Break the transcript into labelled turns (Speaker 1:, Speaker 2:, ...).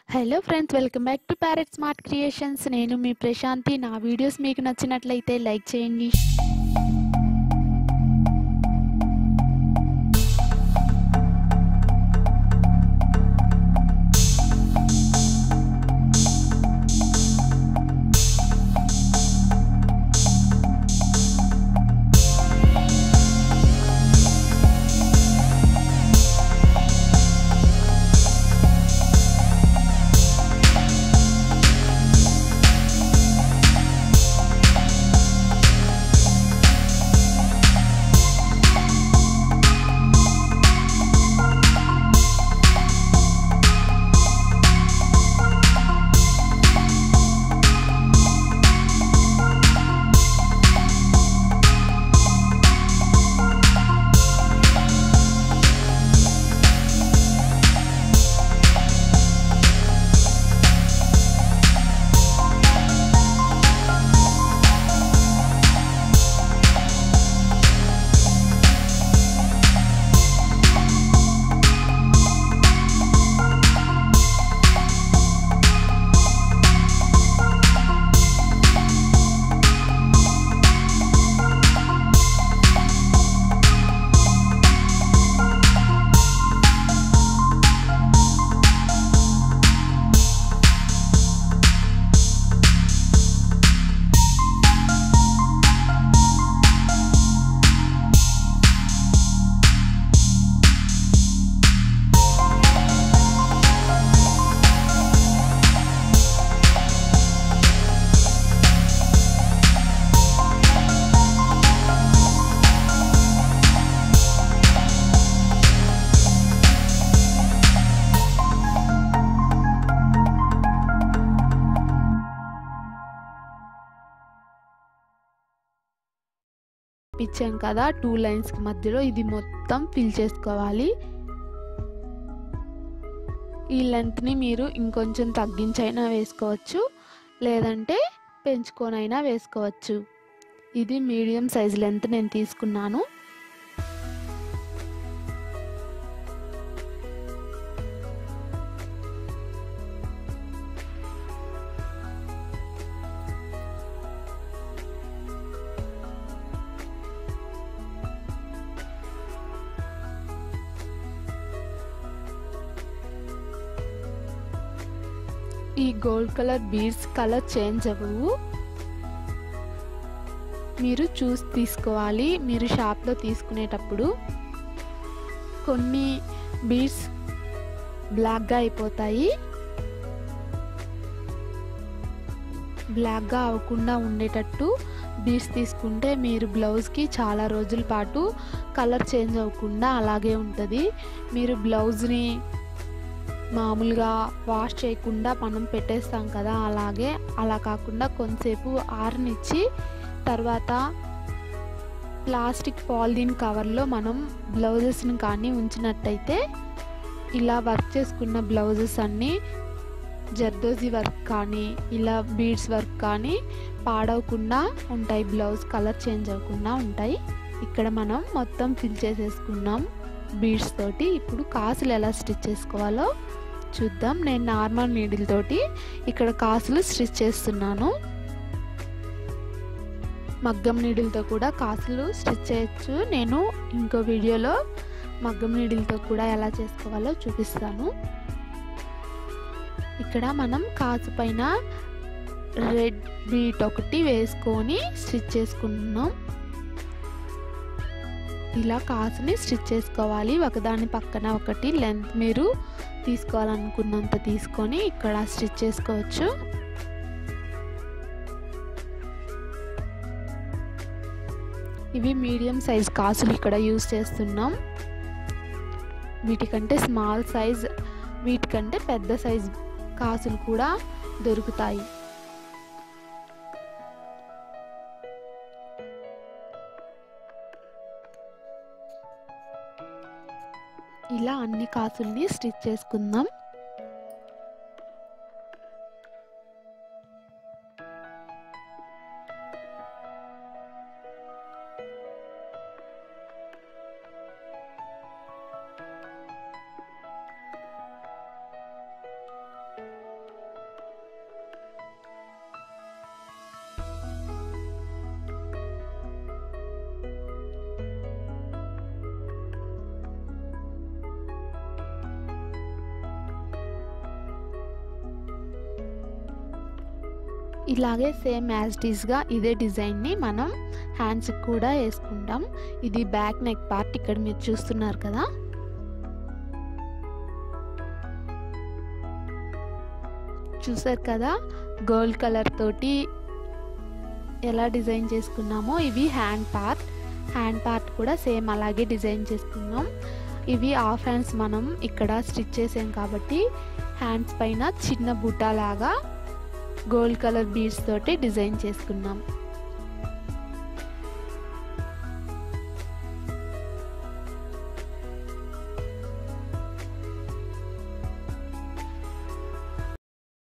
Speaker 1: hello friends welcome back to Parrot Smart Creations నేను మీ ప్రశాంతి నా వీడియోస్ మీకు నచ్చినట్లయితే లైక్ చేయండి ఇచ్చాం కదా టూ లైన్స్కి మధ్యలో ఇది మొత్తం ఫిల్ చేసుకోవాలి ఈ లెంత్ని మీరు ఇంకొంచెం తగ్గించైనా వేసుకోవచ్చు లేదంటే పెంచుకొనైనా వేసుకోవచ్చు ఇది మీడియం సైజ్ లెంత్ నేను తీసుకున్నాను ఈ gold colour beads colour change అవ్వవు మీరు చూసి తీసుకోవాలి మీరు షాప్లో తీసుకునేటప్పుడు కొన్ని బీడ్స్ బ్లాక్గా అయిపోతాయి బ్లాక్గా అవ్వకుండా ఉండేటట్టు బీడ్స్ తీసుకుంటే మీరు బ్లౌజ్కి చాలా రోజుల పాటు కలర్ చేంజ్ అవ్వకుండా అలాగే ఉంటుంది మీరు బ్లౌజ్ని మామూలుగా వాష్ చేయకుండా మనం పెట్టేస్తాం కదా అలాగే అలా కాకుండా కొంతసేపు ఆరనిచ్చి తర్వాత ప్లాస్టిక్ పాలిథిన్ కవర్లో మనం బ్లౌజెస్ని కానీ ఉంచినట్టయితే ఇలా వర్క్ చేసుకున్న బ్లౌజెస్ అన్నీ జర్దోజీ వర్క్ కానీ ఇలా బీడ్స్ వర్క్ కానీ పాడవకుండా ఉంటాయి బ్లౌజ్ కలర్ చేంజ్ అవ్వకుండా ఉంటాయి ఇక్కడ మనం మొత్తం ఫిల్ చేసేసుకున్నాం బీడ్స్ తోటి ఇప్పుడు కాసులు ఎలా స్టిచ్ చేసుకోవాలో చూద్దాం నేను నార్మల్ నీడిల్ తోటి ఇక్కడ కాసులు స్టిచ్ చేస్తున్నాను మగ్గం నీడిల్తో కూడా కాసులు స్టిచ్ చేయొచ్చు నేను ఇంకో వీడియోలో మగ్గం నీడిల్తో కూడా ఎలా చేసుకోవాలో చూపిస్తాను ఇక్కడ మనం కాసు పైన రెడ్ బీట్ ఒకటి వేసుకొని స్టిచ్ చేసుకుంటున్నాం ఇలా కాసుని స్టిచ్ చేసుకోవాలి ఒకదాని పక్కన ఒకటి లెంత్ మీరు తీసుకోవాలనుకున్నంత తీసుకొని ఇక్కడ స్టిచ్ చేసుకోవచ్చు ఇవి మీడియం సైజ్ కాసులు ఇక్కడ యూస్ చేస్తున్నాం వీటికంటే స్మాల్ సైజ్ వీటికంటే పెద్ద సైజ్ కాసులు కూడా దొరుకుతాయి ఇలా అన్ని కాసుల్ని స్టిచ్ చేసుకుందాం ఇలాగే సేమ్ యాజ్ టీస్గా ఇదే డిజైన్ని మనం హ్యాండ్స్కి కూడా వేసుకుంటాం ఇది బ్యాక్ నెక్ పార్ట్ ఇక్కడ మీరు చూస్తున్నారు కదా చూసారు కదా గోల్డ్ కలర్ తోటి ఎలా డిజైన్ చేసుకున్నామో ఇవి హ్యాండ్ పార్ట్ హ్యాండ్ పార్ట్ కూడా సేమ్ అలాగే డిజైన్ చేసుకున్నాం ఇవి హాఫ్ హ్యాండ్స్ మనం ఇక్కడ స్టిచ్ చేసాం కాబట్టి హ్యాండ్స్ పైన చిన్న బుట్ట లాగా గోల్డ్ కలర్ బీడ్స్ తోటి డిజైన్ చేసుకున్నాం